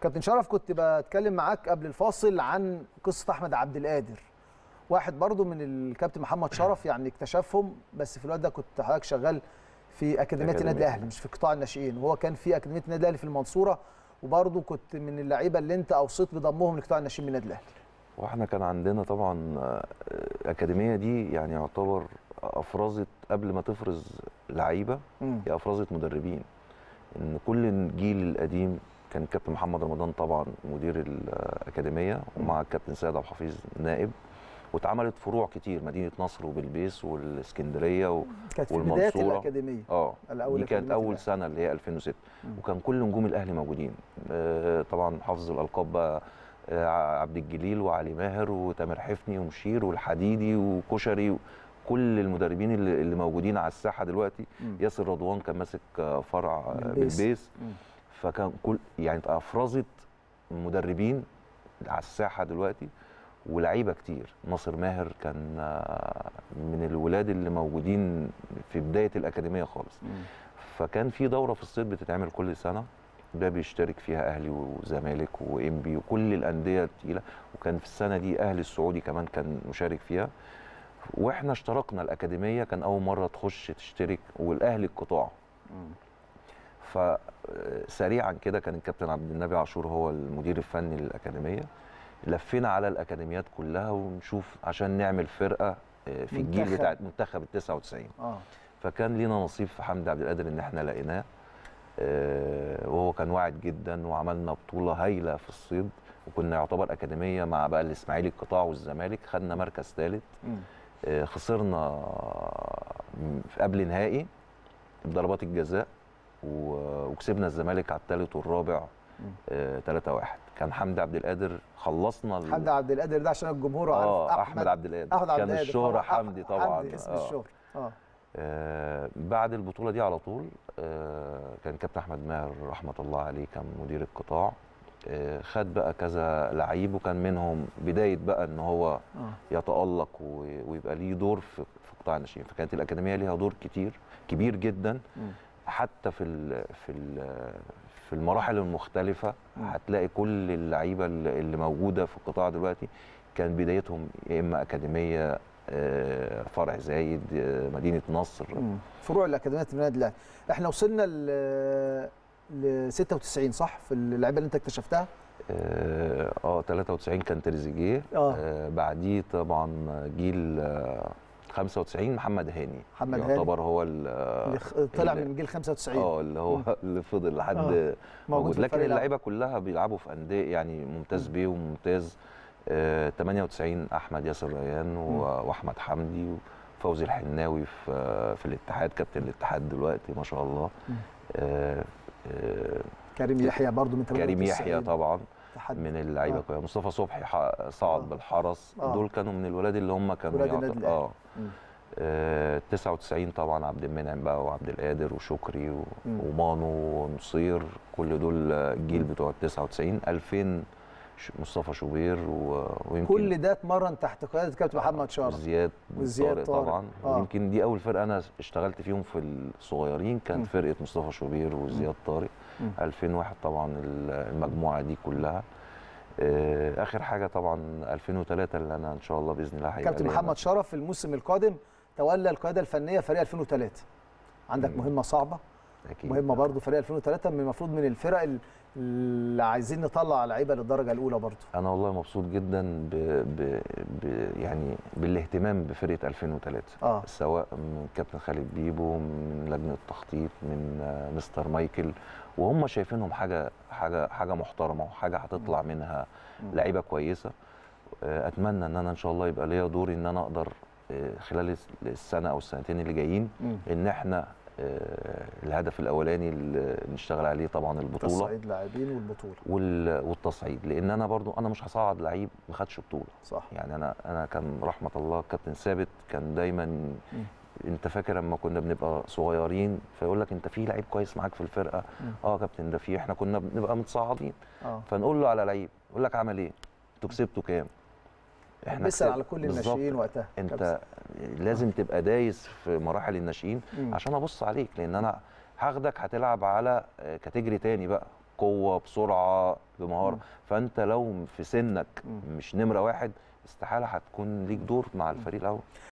كابتن شرف كنت بتكلم معاك قبل الفاصل عن قصه احمد عبد القادر واحد برضو من الكابتن محمد شرف يعني اكتشفهم بس في الوقت ده كنت حضرتك شغال في اكاديميه النادي أكاديمية. الاهلي مش في قطاع الناشئين وهو كان في اكاديميه النادي الاهلي في المنصوره وبرضو كنت من اللعيبه اللي انت اوصيت بضمهم لقطاع الناشئين من النادي الاهلي واحنا كان عندنا طبعا آه، الاكاديميه دي يعني يعتبر افرزت قبل ما تفرز لعيبه مم. هي افرزت مدربين ان كل الجيل القديم كان كابتن محمد رمضان طبعا مدير الاكاديميه ومع الكابتن سيد عبد الحفيظ نائب واتعملت فروع كتير مدينه نصر وبلبيس والاسكندريه و... كانت في بدايه والمنصورة. الاكاديميه اه الأول دي كانت أكاديمية اول الأهلي. سنه اللي هي 2006 مم. وكان كل نجوم الاهلي موجودين آه، طبعا حافظ الالقاب بقى آه، عبد الجليل وعلي ماهر وتامر حفني ومشير والحديدي وكشري كل المدربين اللي اللي موجودين على الساحه دلوقتي مم. ياسر رضوان كان ماسك آه، فرع آه، بالبيس. بالبيس مم. فكان كل يعني افرزت مدربين على الساحه دلوقتي ولاعيبه كتير ناصر ماهر كان آه، من الولاد اللي موجودين في بدايه الاكاديميه خالص مم. فكان في دوره في الصيد بتتعمل كل سنه ده بيشترك فيها اهلي وزمالك وانبي وكل الانديه التقيله وكان في السنه دي اهلي السعودي كمان كان مشارك فيها واحنا اشتركنا الاكاديميه كان اول مره تخش تشترك والاهلي القطاع مم. فسريعا كده كان الكابتن عبد النبي عاشور هو المدير الفني للاكاديميه لفينا على الاكاديميات كلها ونشوف عشان نعمل فرقه آه، في الجيل منتخب. بتاع منتخب ال 99 اه فكان لينا نصيب في حمدي عبد القادر ان احنا لقيناه آه، وهو كان واعد جدا وعملنا بطوله هايله في الصيد وكنا يعتبر اكاديميه مع بقى الاسماعيلي القطاع والزمالك خدنا مركز ثالث مم. آه، خسرنا في قبل نهائي بضربات الجزاء و- وكسبنا الزمالك على الثالث والرابع مم. 3 1 كان حمدي عبد القادر خلصنا ال- حمدي عبد القادر ده عشان الجمهور عارف اه احمد عبد القادر احمد عبد كان القادر الشهرة طبعاً. حمدي طبعا حمدي اسم آه. الشهرة اه آه بعد البطوله دي على طول آه كان كابتن احمد ماهر رحمه الله عليه كان مدير القطاع آه خد بقى كذا لعيب وكان منهم بدايه بقى ان هو اه يتالق و- ويبقى ليه دور في في قطاع الناشئين فكانت الاكاديميه ليها دور كتير كبير جدا مم. حتى في ال في ال في المراحل المختلفه مم. هتلاقي كل اللعيبه اللي اللي موجوده في القطاع دلوقتي كان بدايتهم يا اما اكاديميه آه، فرع زايد آه، مدينه نصر مم. فروع الاكاديميات من النادي الاهلي احنا وصلنا ل ل 96 صح في اللعيبه اللي انت اكتشفتها اه آه، 93 كان تريزيجيه آه. آه بعديه طبعا جيل آه 95 محمد هاني محمد هاني. يعتبر هو ال- آه، اللي خ- طلع اللي- من جيل 95 اه اللي هو اللي فضل لحد آه. موجود, موجود في لكن الفريق اللعيبه كلها بيلعبوا في انديه يعني ممتاز بيه وممتاز آه 98 احمد ياسر ريان و- واحمد حمدي وفوزي الحناوي في آه، في الاتحاد كابتن الاتحاد دلوقتي ما شاء الله مم. آه آه كريم يحيى برضو من 98 كريم يحيى طبعا اتحاد. من اللعيبه آه. آه. مصطفى صبحي ح- صعد آه. آه. بالحرس آه. آه. دول كانوا من الولاد اللي هم كانوا ولاد يعتبر- النادي الأهلي. اه مم. آه، 99 طبعا عبد المنعم بقى وعبد القادر وشكري و- مم. ومانو ونصير كل دول آه، الجيل مم. بتوع ال 99 2000 ش- مصطفى شوبير و- ويمكن كل ده اتمرن تحت قياده كابتن محمد شرف وزياد وزياد طارق طارق. طبعا آه. ويمكن دي اول فرقه انا اشتغلت فيهم في الصغيرين مم. كانت فرقه مصطفى شوبير وزياد طارق مم. 2001 طبعا ال- المجموعه دي كلها آه، اخر حاجه طبعا 2003 اللي انا ان شاء الله باذن الله هيبقى كابتن ليا محمد شرف في الموسم القادم تولى القياده الفنيه فريق 2003 عندك مم. مهمه صعبه اكيد مهمه برضو فريق 2003 من المفروض من الفرق ال- اللي عايزين نطلع لعيبه للدرجه الاولى برضو انا والله مبسوط جدا ب... ب... ب... يعني بالاهتمام بفرقه 2003 اه سواء من كابتن خالد بيبو من لجنه التخطيط من آه، مستر مايكل وهم شايفينهم حاجه حاجه حاجه محترمه وحاجه هتطلع منها مم. لعيبه كويسه آه، اتمنى ان انا ان شاء الله يبقى ليا دوري ان انا اقدر آه، خلال الس- السنه او السنتين اللي جايين مم. ان احنا آه، الهدف الاولاني اللي نشتغل عليه طبعا البطوله تصعيد لاعبين والبطوله وال- والتصعيد لان انا برضو انا مش هصعد لعيب ما خدش بطوله صح يعني انا انا كان رحمه الله كابتن ثابت كان دايما انت فاكر لما كنا بنبقى صغيرين فيقول لك انت في لعيب كويس معاك في الفرقه مم. اه كابتن ده في احنا كنا بنبقى متصاعدين اه فنقول له على لعيب يقول لك عمل ايه انتوا كسبتوا كام بيسال كسب- على كل بالظبط. الناشئين وقتها انت لازم تبقى دايس في مراحل الناشئين مم. عشان ابص عليك لان انا هاخدك هتلعب على آه، كاتيجري تاني بقى قوه بسرعه بمهاره مم. فانت لو في سنك مم. مش نمره واحد استحاله هتكون ليك دور مع الفريق الاول